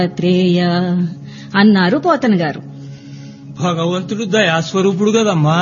త్రేయ అన్నారు పోతన గారు భగవంతుడు దయాస్వరూపుడు కదమ్మా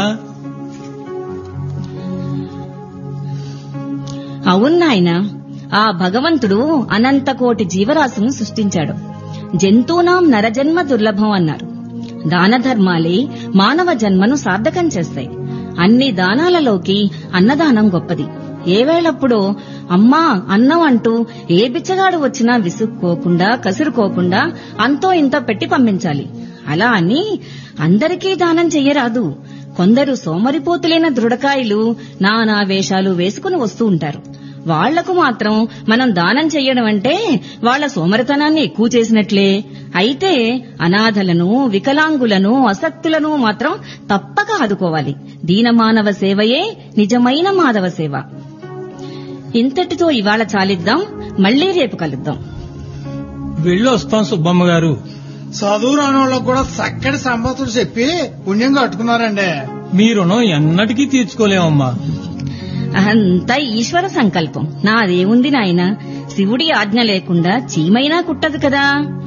అవును నాయన ఆ భగవంతుడు అనంత కోటి జీవరాశులను సృష్టించాడు జంతువునాం నరజన్మ దుర్లభం అన్నారు దాన ధర్మాలే మానవ జన్మను సార్థకం చేస్తాయి అన్ని దానాలలోకి అన్నదానం గొప్పది ఏ వేళప్పుడో అమ్మా అన్నం అంటూ ఏ బిచ్చగాడు వచ్చినా విసుక్కోకుండా కసురుకోకుండా అంతో ఇంతో పెట్టి పంపించాలి అలా అని అందరికీ దానం చెయ్యరాదు కొందరు సోమరిపోతులైన దృఢకాయలు నానా వేషాలు వేసుకుని వస్తూ ఉంటారు వాళ్లకు మాత్రం మనం దానం చెయ్యడం అంటే వాళ్ల సోమరితనాన్ని ఎక్కువ చేసినట్లే అయితే అనాథలను వికలాంగులను అసక్తులను మాత్రం తప్పక ఆదుకోవాలి దీనమానవ సేవయే నిజమైన మాధవ సేవ ఇంతటితో ఇవాళ చాలిద్దాం మళ్లీ రేపు కలుద్దాం వెళ్ళి వస్తాం సుబ్బమ్మ గారు చదువు రాని వాళ్ళకు కూడా చక్కటి సంపత్తులు చెప్పి పుణ్యం కట్టుకున్నారండి మీ రుణం ఎన్నటికీ తీర్చుకోలేమమ్మా అంతా ఈశ్వర సంకల్పం నాదేముంది నాయన శివుడి ఆజ్ఞ లేకుండా చీమైనా కుట్టదు కదా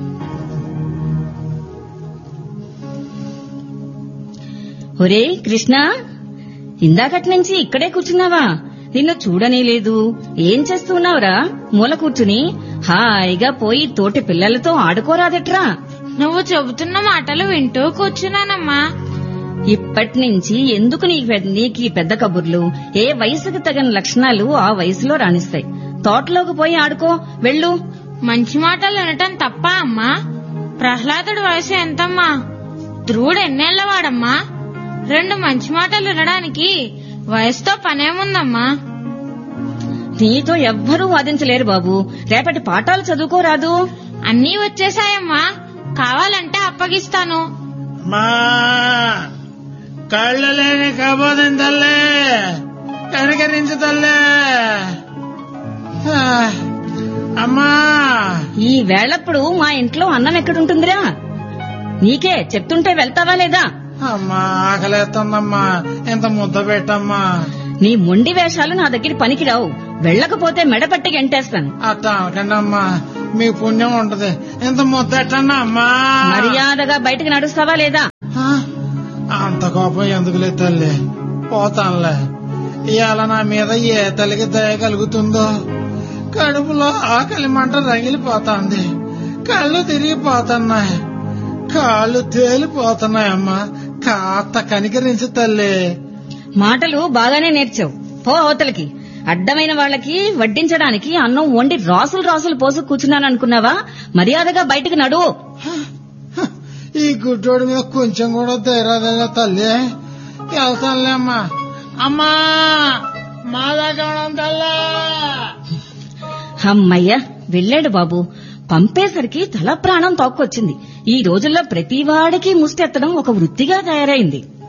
ఒరే కృష్ణ ఇందాకటి నుంచి ఇక్కడే కూర్చున్నావా నిన్ను చూడనే లేదు ఏం చేస్తున్నావురా మూల కూర్చుని హాయిగా పోయి తోటి పిల్లలతో ఆడుకోరాదట్రా నువ్వు చెబుతున్న మాటలు వింటూ కూర్చున్నానమ్మా ఇప్పటి నుంచి ఎందుకు నీకు పెద్ద- నీకు ఈ పెద్ద కబుర్లు ఏ వయసుకు తగిన లక్షణాలు ఆ వయసులో రాణిస్తాయి తోటలోకి పోయి ఆడుకో వెళ్ళు మంచి మాటలు వినటం తప్ప అమ్మా ప్రహ్లాదుడి వయసు ఎంతమ్మా ధ్రువుడు ఎన్నేళ్లవాడమ్మా రెండు మంచి మాటలు వినడానికి వయసుతో పనేముందమ్మా నీతో ఎవ్వరూ వాదించలేరు బాబు రేపటి పాఠాలు చదువుకోరాదు అన్నీ వచ్చేసాయమ్మా కావాలంటే అప్పగిస్తాను మా కళ్ళు లేని కబోదిన తల్లే కనికరించు తల్లే ఆ, అమ్మా ఈ వేళప్పుడు మా ఇంట్లో అన్నం ఎక్కడుంటుందిరా నీకే చెప్తుంటే వెళ్తావా లేదా అమ్మా ఆకలేస్తుందమ్మా ఇంత ముద్ద పెట్టమ్మా నీ మొండి వేషాలు నా దగ్గర పనికిరావు వెళ్ళకపోతే మెడపట్టి గంటేస్తాను అట్ట అనకండి అమ్మా మీ పుణ్యం ఉంటది ఇంత ముద్ద ఎట్టండి అమ్మా మర్యాదగా బయటకు నడుస్తావా లేదా ఆ, అంత కోపం ఎందుకులే తల్లి పోతానులే ఇవాళ నా మీద ఏ తల్లికి దయ కలుగుతుందో కడుపులో ఆకలి మంట రగిలిపోతాంది కళ్ళు తిరిగిపోతున్నాయి కాళ్ళు తేలిపోతున్నాయమ్మా కాస్త కనికరించి తల్లి మాటలు బాగానే నేర్చావు పో అవతలకి అడ్డమైన వాళ్ళకి వడ్డించడానికి అన్నం వండి రాసులు రాసులు పోసు కూర్చున్నాను అనుకున్నావా మర్యాదగా బయటకు నడువు హ, ఈ గుడ్డోడి మీద కొంచెం కూడా ధైర్యాల తల్లి వెళ్తానులే అమ్మా అమ్మా మా దగ్గర తల్లి అమ్మయ్య వెళ్ళాడు బాబు పంపేసరికి తల ప్రాణం తోక్కొచ్చింది ఈ రోజుల్లో ప్రతి వాడికి ముష్టెత్తడం ఒక వృత్తిగా తయారైంది